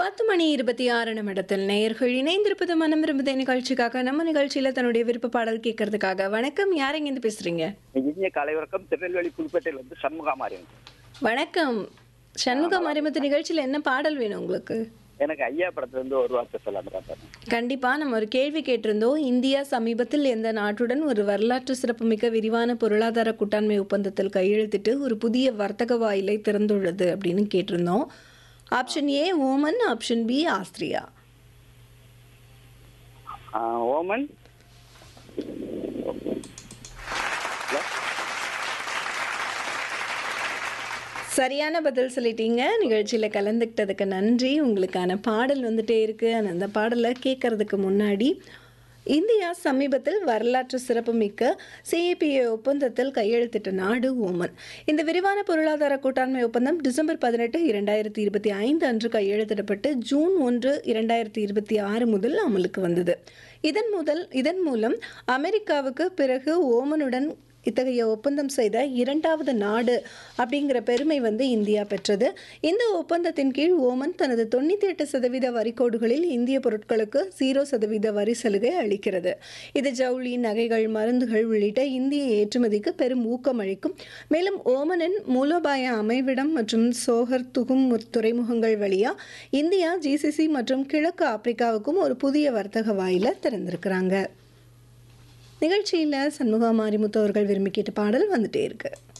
பத்து மணி இருபத்தி ஆறு நிமிடத்தில் நேயர்கள் இணைந்திருப்பது மனம் விரும்புதே நிகழ்ச்சிக்காக நம்ம நிகழ்ச்சியில தன்னுடைய விருப்ப பாடல் கேட்கறதுக்காக வணக்கம் யார் இருந்து பேசுறீங்க இனிய காலை வணக்கம் திருநெல்வேலி புதுப்பேட்டையில இருந்து சண்முகாமாரியன் வணக்கம் சண்முக மரிமுத்து நிகழ்ச்சியில என்ன பாடல் வேணும் உங்களுக்கு எனக்கு ஐயா படத்துல இருந்து ஒரு வார்த்தை சொல்லாம பார்த்தேன் கண்டிப்பா நம்ம ஒரு கேள்வி கேட்டிருந்தோம் இந்தியா சமீபத்தில் எந்த நாட்டுடன் ஒரு வரலாற்று சிறப்புமிக்க விரிவான பொருளாதார கூட்டாண்மை ஒப்பந்தத்தில் கையெழுத்திட்டு ஒரு புதிய வர்த்தக வாயிலை திறந்துள்ளது அப்படின்னு கேட்டிருந்தோம் option A Oman option B Austria ஆஹ் ஓமன் சரியான பதில் சொல்லிட்டீங்க நிகழ்ச்சியில் கலந்துக்கிட்டதுக்கு நன்றி உங்களுக்கான பாடல் வந்துட்டே இருக்கு ஆனா, அந்த பாடலை கேட்கறதுக்கு முன்னாடி இந்தியா சமீபத்தில் வரலாற்று சிறப்புமிக்க சிஏபிஏ ஒப்பந்தத்தில் கையெழுத்திட்ட நாடு ஓமன் இந்த விரிவான பொருளாதார கூட்டாண்மை ஒப்பந்தம் டிசம்பர் பதினெட்டு இரண்டாயிரத்தி இருபத்தி ஐந்து அன்று கையெழுத்திடப்பட்டு ஜூன் ஒன்று இரண்டாயிரத்தி இருபத்தி ஆறு முதல் அமலுக்கு வந்தது இதன் முதல் இதன் மூலம் அமெரிக்காவுக்கு பிறகு ஓமனுடன் இத்தகைய ஒப்பந்தம் செய்த இரண்டாவது நாடு அப்படிங்கிற பெருமை வந்து இந்தியா பெற்றது இந்த ஒப்பந்தத்தின் கீழ் ஓமன் தனது தொண்ணூற்றி எட்டு சதவீத வரிக்கோடுகளில் இந்திய பொருட்களுக்கு ஜீரோ சதவீத வரி சலுகை அளிக்கிறது இது ஜவுளி நகைகள் மருந்துகள் உள்ளிட்ட இந்திய ஏற்றுமதிக்கு பெரும் ஊக்கம் அளிக்கும் மேலும் ஓமனின் மூலோபாய அமைவிடம் மற்றும் சோகர் துகும் துறைமுகங்கள் வழியா இந்தியா ஜிசிசி மற்றும் கிழக்கு ஆப்பிரிக்காவுக்கும் ஒரு புதிய வர்த்தக வாயில திறந்திருக்கிறாங்க நிகழ்ச்சியில் சண்முகா மாரிமுத்து அவர்கள் விரும்பி கேட்ட பாடல் வந்துட்டே இருக்கு